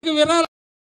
విరాళ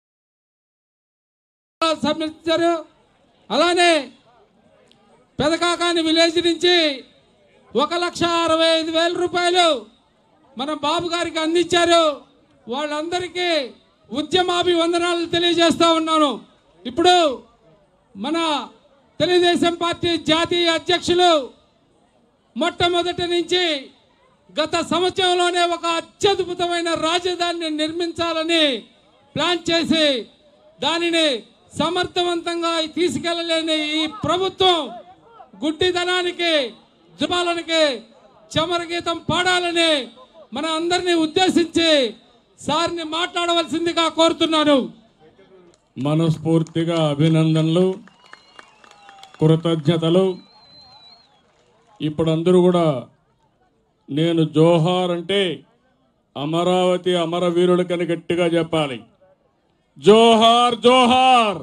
సమర్పించారు అలానే పెదకాకాని విలేజ్ నుంచి ఒక లక్ష అరవై ఐదు వేల రూపాయలు మన బాబు గారికి అందించారు వాళ్ళందరికీ ఉద్యమాభివందనాలు తెలియజేస్తా ఉన్నాను ఇప్పుడు మన తెలుగుదేశం పార్టీ జాతీయ అధ్యక్షులు మొట్టమొదటి నుంచి గత సంవత్సరంలోనే ఒక అత్యద్భుతమైన రాజధానిని నిర్మించాలని ప్లాన్ చేసి దానిని సమర్థవంతంగా తీసుకెళ్లలేని ఈ ప్రభుత్వం గుడ్డితనానికి జుబాలనికి చమరగీతం పాడాలని మన అందరినీ ఉద్దేశించి సార్ని మాట్లాడవలసిందిగా కోరుతున్నాను మనస్ఫూర్తిగా అభినందనలు కృతజ్ఞతలు ఇప్పుడు అందరూ కూడా నేను జోహార్ అంటే అమరావతి అమరవీరుడికని గట్టిగా చెప్పాలి జోహార్ జోహార్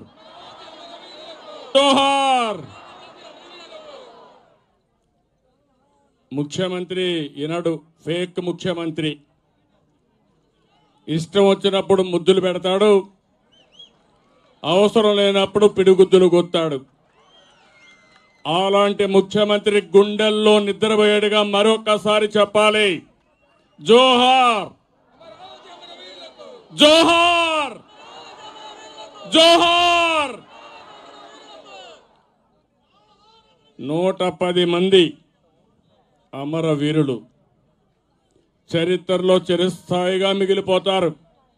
జోహార్ ముఖ్యమంత్రి ఈనాడు ఫేక్ ముఖ్యమంత్రి ఇష్టం వచ్చినప్పుడు ముద్దులు పెడతాడు అవసరం లేనప్పుడు పిడిగుద్దులు కొత్తాడు అలాంటి ముఖ్యమంత్రి గుండెల్లో నిద్రపోయేడుగా మరొకసారి చెప్పాలి జోహార్ జోహార్ జోహార్ నూట పది మంది అమరవీరులు చరిత్రలో చిరస్థాయిగా మిగిలిపోతారు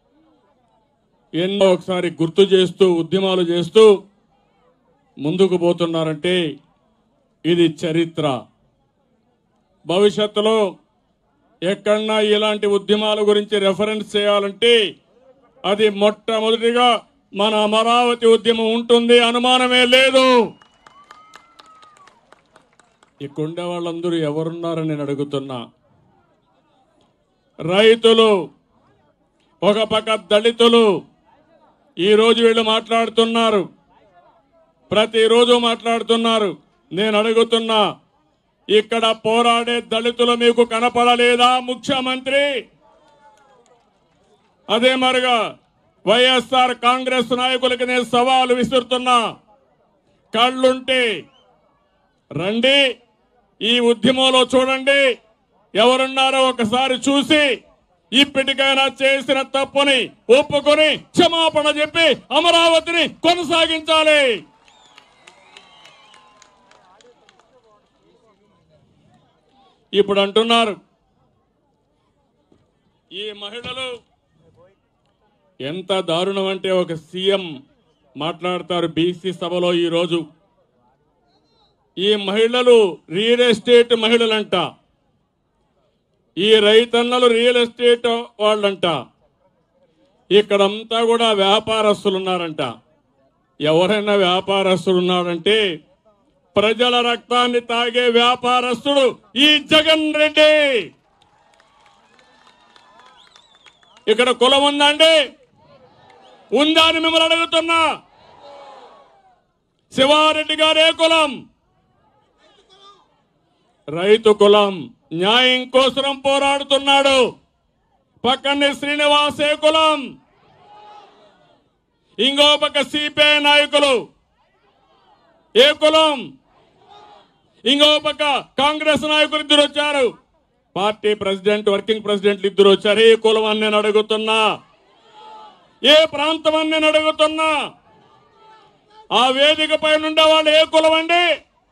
ఎన్నో ఒకసారి గుర్తు చేస్తూ ఉద్యమాలు చేస్తూ ముందుకు పోతున్నారంటే ఇది చరిత్ర భవిష్యత్తులో ఎక్కడన్నా ఇలాంటి ఉద్యమాల గురించి రెఫరెన్స్ చేయాలంటే అది మొట్టమొదటిగా మన అమరావతి ఉద్యమం ఉంటుంది అనుమానమే లేదు ఇక్కడుండే వాళ్ళందరూ ఎవరున్నారని నేను అడుగుతున్నా రైతులు ఒక పక్క దళితులు ఈ రోజు వీళ్ళు మాట్లాడుతున్నారు ప్రతిరోజు మాట్లాడుతున్నారు నేను అడుగుతున్నా ఇక్కడ పోరాడే దళితులు మీకు కనపడలేదా ముఖ్యమంత్రి అదే మరిగా వైఎస్ఆర్ కాంగ్రెస్ నాయకులకి నేను సవాలు విసురుతున్నా కళ్ళుంటే రండి ఈ ఉద్యమంలో చూడండి ఎవరున్నారో ఒకసారి చూసి ఇప్పటికైనా చేసిన తప్పుని ఒప్పుకొని క్షమాపణ చెప్పి అమరావతిని కొనసాగించాలి ఇప్పుడు అంటున్నారు ఈ మహిళలు ఎంత దారుణం అంటే ఒక సీఎం మాట్లాడతారు బీసీ సభలో ఈ రోజు ఈ మహిళలు రియల్ ఎస్టేట్ మహిళలంట ఈ రైతన్నలు రియల్ ఎస్టేట్ వాళ్ళంట ఇక్కడంతా కూడా వ్యాపారస్తులు ఉన్నారంట ఎవరైనా వ్యాపారస్తులు ఉన్నారంటే ప్రజల రక్తాన్ని తాగే వ్యాపారస్తుడు ఈ జగన్ రెడ్డి ఇక్కడ కులం ఉందండి ఉందా అని మిమ్మల్ని అడుగుతున్నా శివారెడ్డి గారే కులం రైతు కులం న్యాయం కోసం పోరాడుతున్నాడు పక్కనే శ్రీనివాసే కులం ఇంకో పక్క సిపిఐ నాయకులు ఏ కులం ఇంకో పక్క కాంగ్రెస్ నాయకులు ఇద్దరు వచ్చారు పార్టీ ప్రెసిడెంట్ వర్కింగ్ ప్రెసిడెంట్లు ఇద్దరు వచ్చారు ఏ కులం అని నేను అడుగుతున్నా ఏ ప్రాంతం అని నేను అడుగుతున్నా ఆ వేదిక పైన ఉండే వాళ్ళు ఏ కులం అండి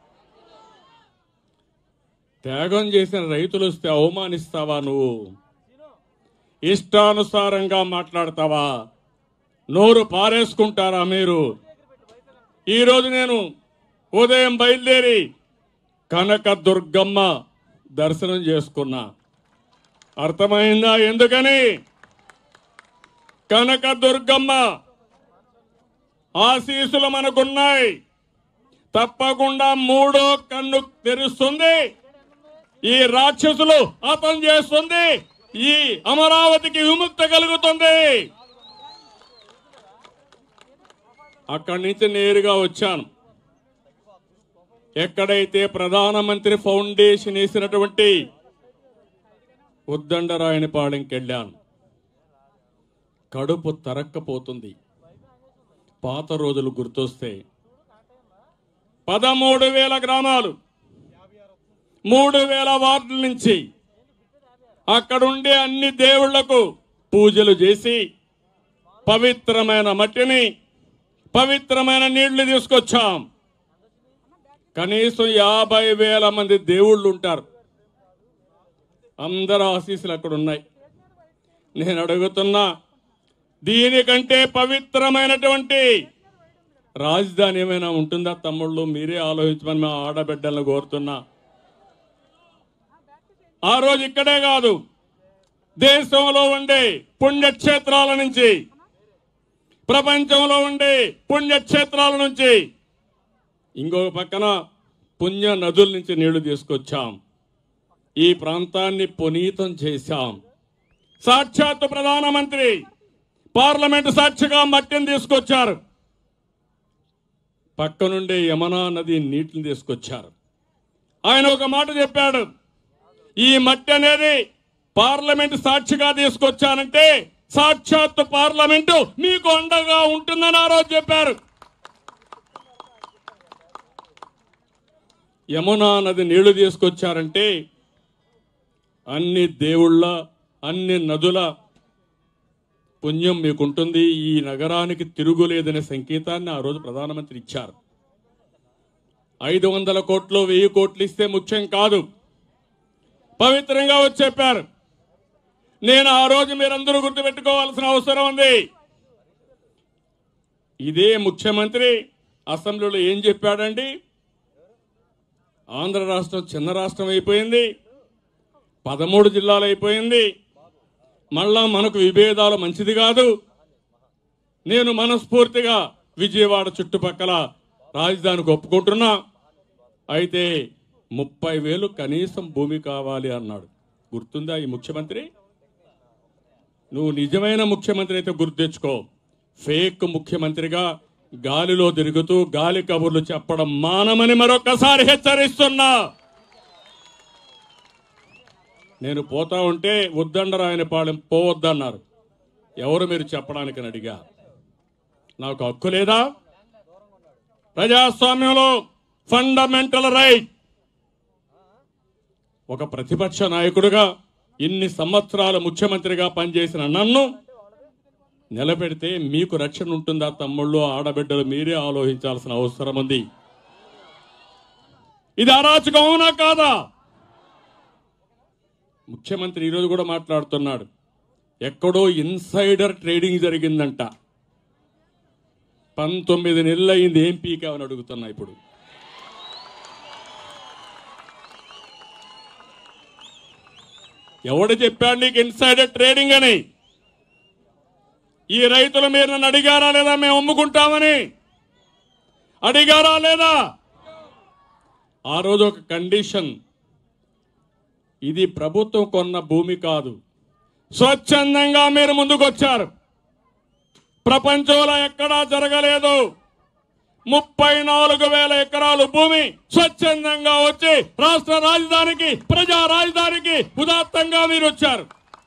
త్యాగం చేసిన రైతులు వస్తే అవమానిస్తావా నువ్వు ఇష్టానుసారంగా మాట్లాడతావా నోరు పారేసుకుంటారా మీరు ఈరోజు నేను ఉదయం బయలుదేరి కనక దుర్గమ్మ దర్శనం చేసుకున్నా అర్థమైందా ఎందుకని కనక దుర్గమ్మ ఆశీసులు మనకున్నాయి తప్పకుండా మూడో కన్ను తెరుస్తుంది ఈ రాక్షసులు అతం చేస్తుంది ఈ అమరావతికి విముక్త కలుగుతుంది అక్కడి నుంచి నేరుగా వచ్చాను ఎక్కడైతే ప్రధానమంత్రి ఫౌండేషన్ వేసినటువంటి ఉద్దండరాయనిపాలెంకి వెళ్ళాను కడుపు తరక్కపోతుంది పాత రోజులు గుర్తొస్తే పదమూడు వేల గ్రామాలు మూడు వేల వార్డుల నుంచి అక్కడుండే అన్ని దేవుళ్లకు పూజలు చేసి పవిత్రమైన మట్టిని పవిత్రమైన నీళ్లు తీసుకొచ్చాం కనీసం యాభై వేల మంది దేవుళ్ళు ఉంటారు అందరు ఆశీస్సులు అక్కడ ఉన్నాయి నేను అడుగుతున్నా దీనికంటే పవిత్రమైనటువంటి రాజధాని ఏమైనా ఉంటుందా తమ్ముళ్ళు మీరే ఆలోచించమని మా ఆడబిడ్డలను కోరుతున్నా ఆ రోజు ఇక్కడే కాదు దేశంలో ఉండే పుణ్యక్షేత్రాల నుంచి ప్రపంచంలో ఉండే పుణ్యక్షేత్రాల నుంచి ఇంకొక పక్కన పుణ్య నదుల నుంచి నీళ్లు తీసుకొచ్చాం ఈ ప్రాంతాన్ని పునీతం చేశాం సాక్షాత్ ప్రధానమంత్రి పార్లమెంటు సాక్షిగా మట్టిని తీసుకొచ్చారు పక్క నుండే యమునా నది నీటిని తీసుకొచ్చారు ఆయన ఒక మాట చెప్పాడు ఈ మట్టి అనేది పార్లమెంట్ సాక్షిగా తీసుకొచ్చానంటే సాక్షాత్ పార్లమెంటు మీకు అండగా ఉంటుందని ఆ రోజు చెప్పారు యమునా నది నీళ్లు తీసుకొచ్చారంటే అన్ని దేవుళ్ళ అన్ని నదుల పుణ్యం మీకుంటుంది ఈ నగరానికి తిరుగులేదనే సంకేతాన్ని ఆ రోజు ప్రధానమంత్రి ఇచ్చారు ఐదు వందల కోట్లు వెయ్యి కోట్లు ఇస్తే ముఖ్యం కాదు పవిత్రంగా వచ్చి చెప్పారు నేను ఆ రోజు మీరందరూ గుర్తుపెట్టుకోవాల్సిన అవసరం ఉంది ఇదే ముఖ్యమంత్రి అసెంబ్లీలో ఏం చెప్పాడండి ఆంధ్ర రాష్ట్రం చిన్న రాష్ట్రం అయిపోయింది పదమూడు జిల్లాలు అయిపోయింది మళ్ళా మనకు విభేదాలు మంచిది కాదు నేను మనస్ఫూర్తిగా విజయవాడ చుట్టుపక్కల రాజధానికి ఒప్పుకుంటున్నా అయితే ముప్పై వేలు కనీసం భూమి కావాలి అన్నాడు గుర్తుందా ఈ ముఖ్యమంత్రి నువ్వు నిజమైన ముఖ్యమంత్రి అయితే గుర్తు తెచ్చుకో ఫేక్ ముఖ్యమంత్రిగా గాలిలో తిరుగుతూ గాలి కబుర్లు చెప్పడం మానమని మరొకసారి హెచ్చరిస్తున్నా నేను పోతా ఉంటే ఉద్దండరాయని పాలెం పోవద్దన్నారు ఎవరు మీరు చెప్పడానికి అని అడిగా నాకు హక్కు లేదా ప్రజాస్వామ్యంలో ఫండమెంటల్ రైట్ ఒక ప్రతిపక్ష నాయకుడిగా ఇన్ని సంవత్సరాలు ముఖ్యమంత్రిగా పనిచేసిన నన్ను నిలబెడితే మీకు రక్షణ ఉంటుందా తమ్ముళ్ళు ఆడబిడ్డలు మీరే ఆలోచించాల్సిన అవసరం ఉంది ఇది అరాచకం అవునా కాదా ముఖ్యమంత్రి ఈరోజు కూడా మాట్లాడుతున్నాడు ఎక్కడో ఇన్సైడర్ ట్రేడింగ్ జరిగిందంట పంతొమ్మిది నెలలు అయింది ఏం పీకావని అడుగుతున్నా ఇప్పుడు ఎవడు చెప్పాడు నీకు ఇన్సైడర్ ట్రేడింగ్ అని ఈ రైతులు మీరు నన్ను అడిగారా లేదా మేము అమ్ముకుంటామని అడిగారా లేదా ఆ రోజు ఒక కండిషన్ ఇది ప్రభుత్వం కొన్న భూమి కాదు స్వచ్ఛందంగా మీరు ముందుకొచ్చారు ప్రపంచంలో ఎక్కడా జరగలేదు ముప్పై నాలుగు వేల ఎకరాలు భూమి స్వచ్ఛందంగా వచ్చి రాష్ట్ర రాజధానికి ప్రజా రాజధానికి ఉదాత్తంగా మీరు వచ్చారు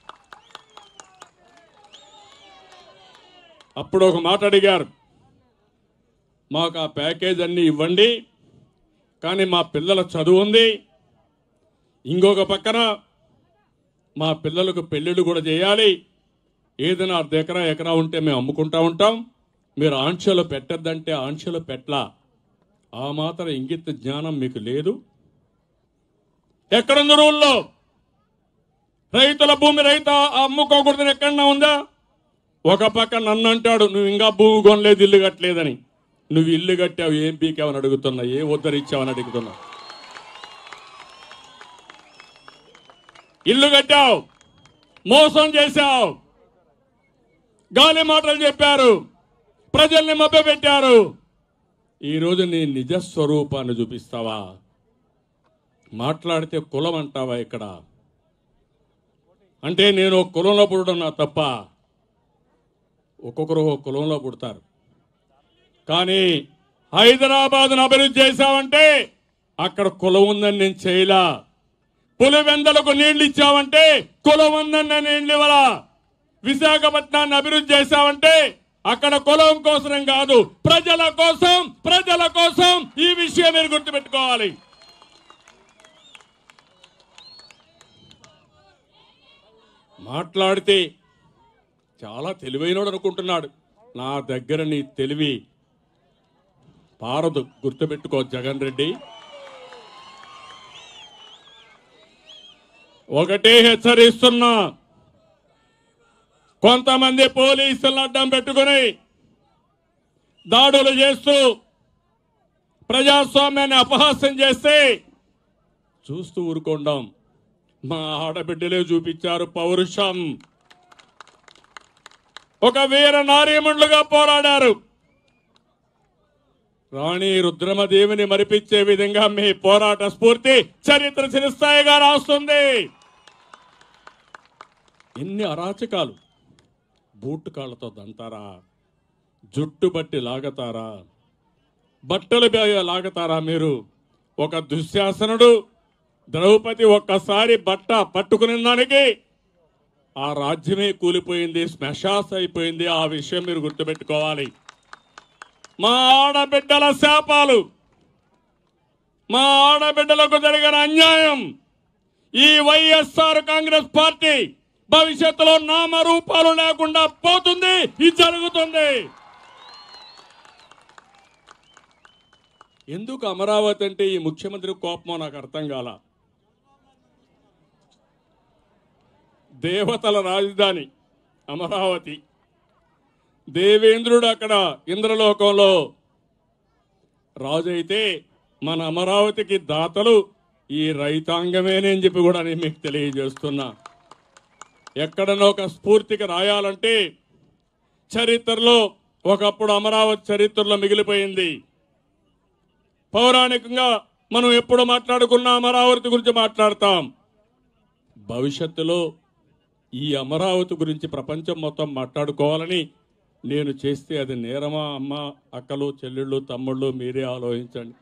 అప్పుడు ఒక మాట అడిగారు మాకు ఆ ప్యాకేజ్ అన్ని ఇవ్వండి కానీ మా పిల్లల చదువు ఉంది ఇంకొక పక్కన మా పిల్లలకు పెళ్ళిళ్ళు కూడా చేయాలి ఏదైనా అర్ధ ఎకరా ఎకరా ఉంటే మేము అమ్ముకుంటా ఉంటాం మీరు ఆంక్షలు పెట్టద్దంటే ఆంక్షలు పెట్టలా ఆ మాత్రం ఇంగిత జ్ఞానం మీకు లేదు ఎక్కడుంది రూల్లో రైతుల భూమి రైతు అమ్ముకోకూడదని ఎక్కడన్నా ఉందా ఒక పక్క నన్ను అంటాడు నువ్వు ఇంకా భూమి కొనలేదు ఇల్లు కట్టలేదని నువ్వు ఇల్లు కట్టావు ఏం పీకావని అడుగుతున్నా ఏ ఉద్ధరిచ్చావని అడుగుతున్నా ఇల్లు కట్టావు మోసం చేశావు గాలి మాటలు చెప్పారు ప్రజల్ని మభ్యపెట్టారు ఈరోజు నీ నిజ స్వరూపాన్ని చూపిస్తావా మాట్లాడితే కులం అంటావా ఇక్కడ అంటే నేను ఒక కులంలో పుట్టడం నా తప్ప ఒక్కొక్కరు ఒక కులంలో పుడతారు కానీ హైదరాబాద్ను అభివృద్ధి చేశావంటే అక్కడ కులం ఉందని నేను చేయలా పులివెందలకు నీళ్లు ఇచ్చావంటే కులం ఉందని నేను నీళ్లు ఇవ్వలా విశాఖపట్నాన్ని అభివృద్ధి చేశామంటే అక్కడ కులం కోసం కాదు ప్రజల కోసం ప్రజల కోసం ఈ విషయం మీరు గుర్తుపెట్టుకోవాలి మాట్లాడితే చాలా తెలివైనోడు అనుకుంటున్నాడు నా దగ్గర నీ తెలివి పారదు గుర్తుపెట్టుకో జగన్ రెడ్డి ఒకటే హెచ్చరిస్తున్నా కొంతమంది పోలీసులను అడ్డం పెట్టుకుని దాడులు చేస్తూ ప్రజాస్వామ్యాన్ని అపహాస్యం చేస్తే చూస్తూ ఊరుకుంటాం మా ఆడబిడ్డలే చూపించారు పౌరుషం ఒక వీర నారీమణులుగా పోరాడారు రాణి రుద్రమదేవిని మరిపించే విధంగా మీ పోరాట స్ఫూర్తి చరిత్ర చిరస్థాయిగా రాస్తుంది ఎన్ని అరాచకాలు బూట్ కాళ్ళతో దంతారా జుట్టు బట్టి లాగతారా బట్టలు బే- లాగతారా మీరు ఒక దుశ్శాసనుడు ద్రౌపది ఒక్కసారి బట్ట పట్టుకుని దానికి ఆ రాజ్యమే కూలిపోయింది స్మెషాస్ అయిపోయింది ఆ విషయం మీరు గుర్తుపెట్టుకోవాలి మా ఆడబిడ్డల శాపాలు మా ఆడబిడ్డలకు జరిగిన అన్యాయం ఈ వైఎస్ఆర్ కాంగ్రెస్ పార్టీ భవిష్యత్తులో నామరూపాలు లేకుండా పోతుంది ఇది జరుగుతుంది ఎందుకు అమరావతి అంటే ఈ ముఖ్యమంత్రి కోపమో నాకు అర్థం కాల దేవతల రాజధాని అమరావతి దేవేంద్రుడు అక్కడ ఇంద్రలోకంలో రాజు అయితే మన అమరావతికి దాతలు ఈ రైతాంగమేనని చెప్పి కూడా నేను మీకు తెలియజేస్తున్నా ఎక్కడనో ఒక స్ఫూర్తికి రాయాలంటే చరిత్రలో ఒకప్పుడు అమరావతి చరిత్రలో మిగిలిపోయింది పౌరాణికంగా మనం ఎప్పుడు మాట్లాడుకున్న అమరావతి గురించి మాట్లాడతాం భవిష్యత్తులో ఈ అమరావతి గురించి ప్రపంచం మొత్తం మాట్లాడుకోవాలని నేను చేస్తే అది నేరమా అమ్మ అక్కలు చెల్లెళ్ళు తమ్ముళ్ళు మీరే ఆలోచించండి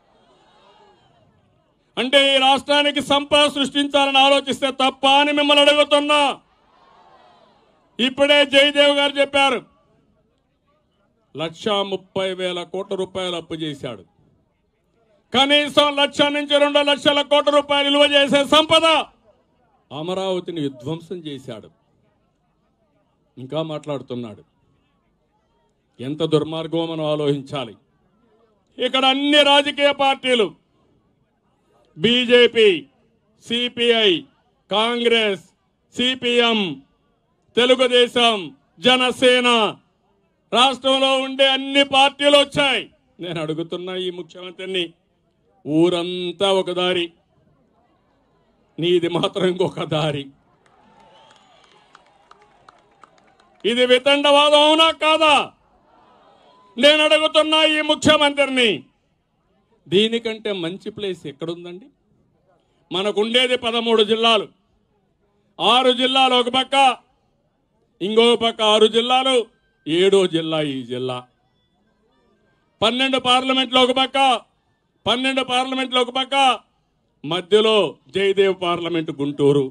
అంటే ఈ రాష్ట్రానికి సంపద సృష్టించాలని ఆలోచిస్తే తప్ప అని మిమ్మల్ని అడుగుతున్నా ఇప్పుడే జయదేవ్ గారు చెప్పారు లక్ష ముప్పై వేల కోట్ల రూపాయలు అప్పు చేశాడు కనీసం లక్ష నుంచి రెండు లక్షల కోట్ల రూపాయలు విలువ చేసే సంపద అమరావతిని విధ్వంసం చేశాడు ఇంకా మాట్లాడుతున్నాడు ఎంత దుర్మార్గమో మనం ఆలోచించాలి ఇక్కడ అన్ని రాజకీయ పార్టీలు BJP CPI Congress CPM Telugu Desam Janasena రాష్ట్రంలో ఉండే అన్ని పార్టీలు వచ్చాయి నేను అడుగుతున్నా ఈ ముఖ్యమంత్రిని ఊరంతా ఒక దారి నీది మాత్రం ఇంకొక దారి ఇది వితండవాదం అవునా కాదా నేను అడుగుతున్నా ఈ ముఖ్యమంత్రిని దీనికంటే మంచి ప్లేస్ ఎక్కడుందండి మనకుండేది పదమూడు జిల్లాలు ఆరు జిల్లాలు ఒక పక్క ఇంకో పక్క ఆరు జిల్లాలు ఏడో జిల్లా ఈ జిల్లా పన్నెండు పార్లమెంట్లో ఒక పక్క పన్నెండు పార్లమెంట్లో ఒక పక్క మధ్యలో జయదేవ్ పార్లమెంట్ గుంటూరు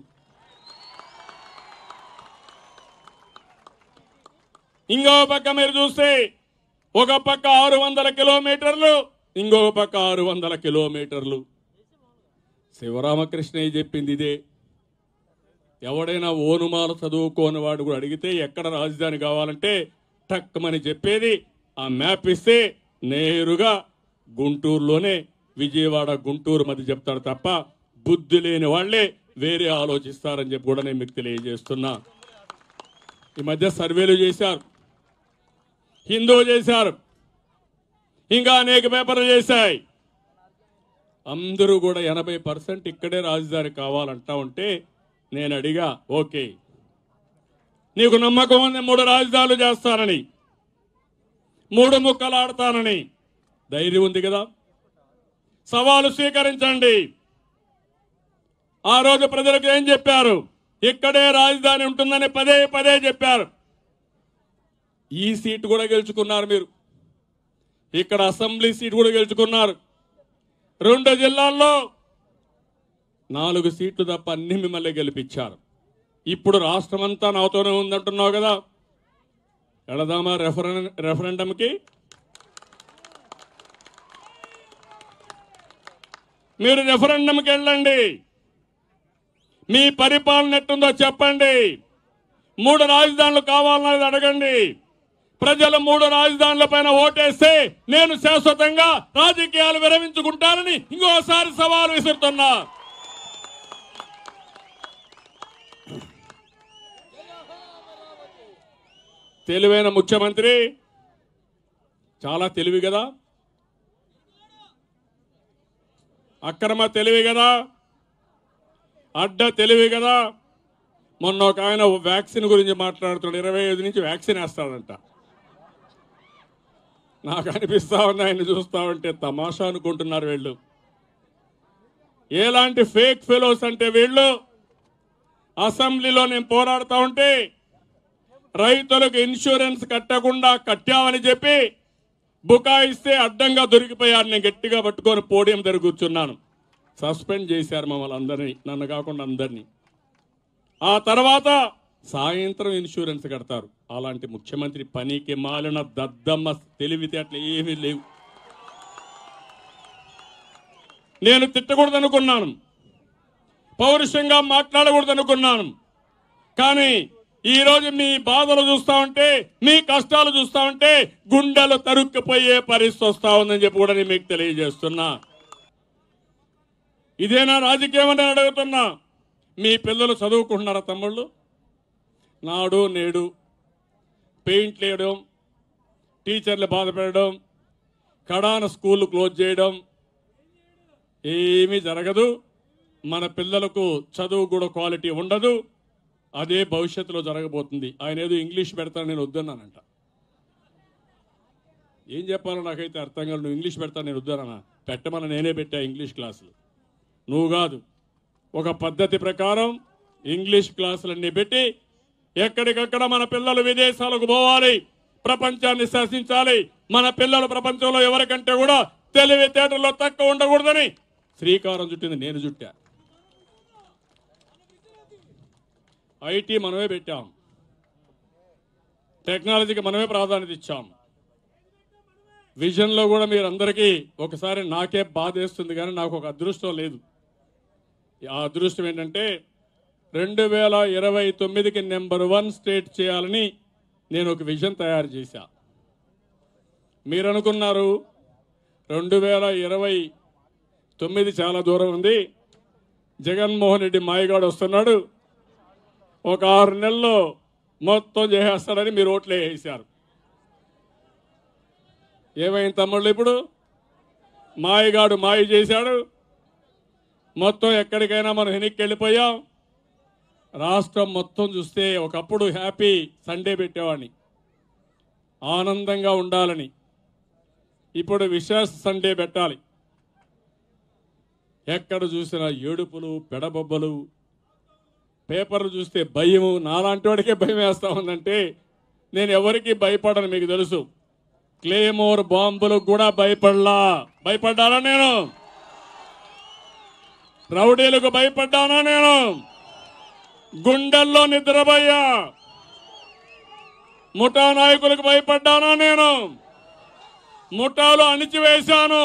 ఇంకో పక్క మీరు చూస్తే ఒక పక్క ఆరు వందల కిలోమీటర్లు ఇంకో పక్క ఆరు వందల కిలోమీటర్లు శివరామకృష్ణయ్య చెప్పింది ఇదే ఎవడైనా ఓనుమాల చదువుకోని వాడు కూడా అడిగితే ఎక్కడ రాజధాని కావాలంటే టక్కమని చెప్పేది ఆ మ్యాప్ ఇస్తే నేరుగా గుంటూరులోనే విజయవాడ గుంటూరు మధ్య చెప్తాడు తప్ప బుద్ధి లేని వాళ్ళే వేరే ఆలోచిస్తారని చెప్పి కూడా నేను మీకు తెలియజేస్తున్నా ఈ మధ్య సర్వేలు చేశారు హిందూ చేశారు ఇంకా అనేక పేపర్లు చేశాయి అందరూ కూడా ఎనభై పర్సెంట్ ఇక్కడే రాజధాని కావాలంటా ఉంటే నేను అడిగా ఓకే నీకు నమ్మకం ఉంది మూడు రాజధానులు చేస్తానని మూడు ముక్కలు ఆడతానని ధైర్యం ఉంది కదా సవాలు స్వీకరించండి ఆ రోజు ప్రజలకు ఏం చెప్పారు ఇక్కడే రాజధాని ఉంటుందని పదే పదే చెప్పారు ఈ సీట్ కూడా గెలుచుకున్నారు మీరు ఇక్కడ అసెంబ్లీ సీట్ కూడా గెలుచుకున్నారు రెండు జిల్లాల్లో నాలుగు సీట్లు తప్ప అన్ని మిమ్మల్ని గెలిపించారు ఇప్పుడు రాష్ట్రమంతా నాతోనే ఉందంటున్నావు కదా వెళదామా రెఫరెం రెఫరెండంకి మీరు రెఫరెండంకి వెళ్ళండి మీ పరిపాలన ఎట్టుందో చెప్పండి మూడు రాజధానులు కావాలన్నది అడగండి ప్రజలు మూడు రాజధానుల పైన ఓటేస్తే నేను శాశ్వతంగా రాజకీయాలు విరమించుకుంటానని ఇంకోసారి సవాలు విసురుతున్నా తెలివైన ముఖ్యమంత్రి చాలా తెలివి కదా అక్రమ తెలివి కదా అడ్డ తెలివి కదా మొన్న ఒక ఆయన వ్యాక్సిన్ గురించి మాట్లాడుతున్నాడు ఇరవై ఐదు నుంచి వ్యాక్సిన్ వేస్తాడంట నాకు అనిపిస్తా ఉంది ఆయన చూస్తా ఉంటే తమాషా అనుకుంటున్నారు వీళ్ళు ఎలాంటి ఫేక్ ఫెలోస్ అంటే వీళ్ళు అసెంబ్లీలో నేను పోరాడుతా ఉంటే రైతులకు ఇన్సూరెన్స్ కట్టకుండా కట్టామని చెప్పి బుకాయిస్తే అడ్డంగా దొరికిపోయారు నేను గట్టిగా పట్టుకొని పోడియం దగ్గర కూర్చున్నాను సస్పెండ్ చేశారు మమ్మల్ని అందరినీ నన్ను కాకుండా అందరినీ ఆ తర్వాత సాయంత్రం ఇన్సూరెన్స్ కడతారు అలాంటి ముఖ్యమంత్రి పనికి మాలిన దద్దమ్మ తెలివితేటలు ఏమీ లేవు నేను తిట్టకూడదనుకున్నాను పౌరుషంగా మాట్లాడకూడదనుకున్నాను కానీ ఈ రోజు మీ బాధలు చూస్తా ఉంటే మీ కష్టాలు చూస్తా ఉంటే గుండెలు తరుక్కుపోయే పరిస్థితి వస్తా ఉందని చెప్పి కూడా నేను మీకు తెలియజేస్తున్నా ఇదేనా రాజకీయం అని అడుగుతున్నా మీ పిల్లలు చదువుకుంటున్నారా తమ్ముళ్ళు నాడు నేడు పెయింట్లు వేయడం టీచర్లు బాధ పెట్టడం కడాన స్కూల్ క్లోజ్ చేయడం ఏమీ జరగదు మన పిల్లలకు చదువు కూడా క్వాలిటీ ఉండదు అదే భవిష్యత్తులో జరగబోతుంది ఆయన ఏదో ఇంగ్లీష్ పెడతాను నేను వద్దన్నానంట ఏం చెప్పాలో నాకైతే అర్థం కాదు నువ్వు ఇంగ్లీష్ పెడతాను నేను వద్దన్నా పెట్టమని నేనే పెట్టా ఇంగ్లీష్ క్లాసులు నువ్వు కాదు ఒక పద్ధతి ప్రకారం ఇంగ్లీష్ క్లాసులన్నీ పెట్టి ఎక్కడికక్కడ మన పిల్లలు విదేశాలకు పోవాలి ప్రపంచాన్ని శాసించాలి మన పిల్లలు ప్రపంచంలో ఎవరికంటే కూడా తెలివితేటల్లో తక్కువ ఉండకూడదని శ్రీకారం చుట్టింది నేను చుట్టా ఐటీ మనమే పెట్టాం టెక్నాలజీకి మనమే ప్రాధాన్యత ఇచ్చాం విజన్లో కూడా మీరు అందరికీ ఒకసారి నాకే బాధ వేస్తుంది కానీ నాకు ఒక అదృష్టం లేదు ఆ అదృష్టం ఏంటంటే రెండు వేల ఇరవై తొమ్మిదికి నెంబర్ వన్ స్టేట్ చేయాలని నేను ఒక విజన్ తయారు చేశా మీరు అనుకున్నారు రెండు వేల ఇరవై తొమ్మిది చాలా దూరం ఉంది జగన్మోహన్ రెడ్డి మాయగాడు వస్తున్నాడు ఒక ఆరు నెలల్లో మొత్తం చేసేస్తాడని మీరు ఓట్లు వేసారు ఏమైంది తమ్ముళ్ళు ఇప్పుడు మాయగాడు మాయ చేశాడు మొత్తం ఎక్కడికైనా మనం వెనక్కి వెళ్ళిపోయాం రాష్ట్రం మొత్తం చూస్తే ఒకప్పుడు హ్యాపీ సండే పెట్టేవాడిని ఆనందంగా ఉండాలని ఇప్పుడు విశేష సండే పెట్టాలి ఎక్కడ చూసినా ఏడుపులు పెడబొబ్బలు పేపర్లు చూస్తే భయము నాలాంటి వాడికే భయం వేస్తా ఉందంటే నేను ఎవరికి భయపడను మీకు తెలుసు క్లేమోర్ బాంబులకు కూడా భయపడలా భయపడ్డానా నేను రౌడీలకు భయపడ్డానా నేను గుండెల్లో నిద్రపోయా ముఠా నాయకులకు భయపడ్డానా నేను ముఠాలు అణిచివేశాను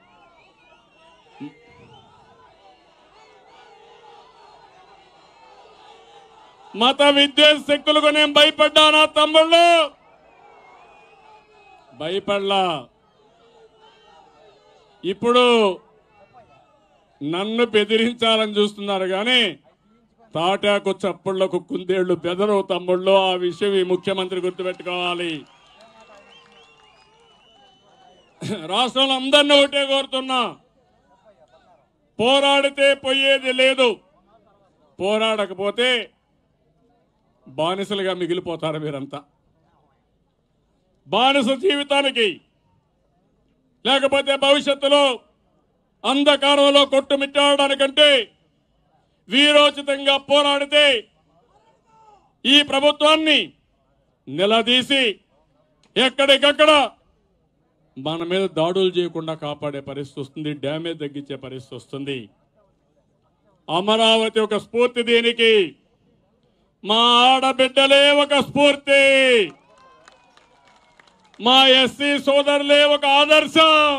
మత విద్వేష శక్తులకు నేను భయపడ్డానా తమ్ముళ్ళు భయపడలా ఇప్పుడు నన్ను బెదిరించాలని చూస్తున్నారు కానీ తాటాకు చప్పుళ్లకు కుందేళ్లు బెదరు తమ్ముళ్ళు ఆ విషయం ఈ ముఖ్యమంత్రి గుర్తుపెట్టుకోవాలి రాష్ట్రంలో అందరినీ ఒకటే కోరుతున్నా పోరాడితే పోయేది లేదు పోరాడకపోతే బానిసలుగా మిగిలిపోతారు మీరంతా బానిస జీవితానికి లేకపోతే భవిష్యత్తులో అంధకారంలో కొట్టుమిట్టాడడానికంటే వీరోచితంగా పోరాడితే ఈ ప్రభుత్వాన్ని నిలదీసి ఎక్కడికక్కడ మన మీద దాడులు చేయకుండా కాపాడే పరిస్థితి వస్తుంది డ్యామేజ్ తగ్గించే పరిస్థితి వస్తుంది అమరావతి ఒక స్ఫూర్తి దీనికి మా ఆడబిడ్డలే ఒక స్ఫూర్తి మా ఎస్సీ సోదరులే ఒక ఆదర్శం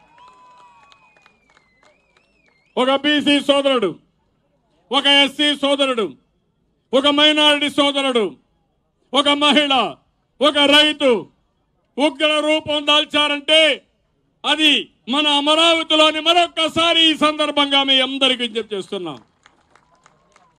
ఒక బీసీ సోదరుడు ఒక ఎస్సీ సోదరుడు ఒక మైనారిటీ సోదరుడు ఒక మహిళ ఒక రైతు ఉగ్ర రూపం దాల్చారంటే అది మన అమరావతిలోని మరొక్కసారి ఈ సందర్భంగా మీ అందరికీ విజ్ఞప్తి చేస్తున్నాం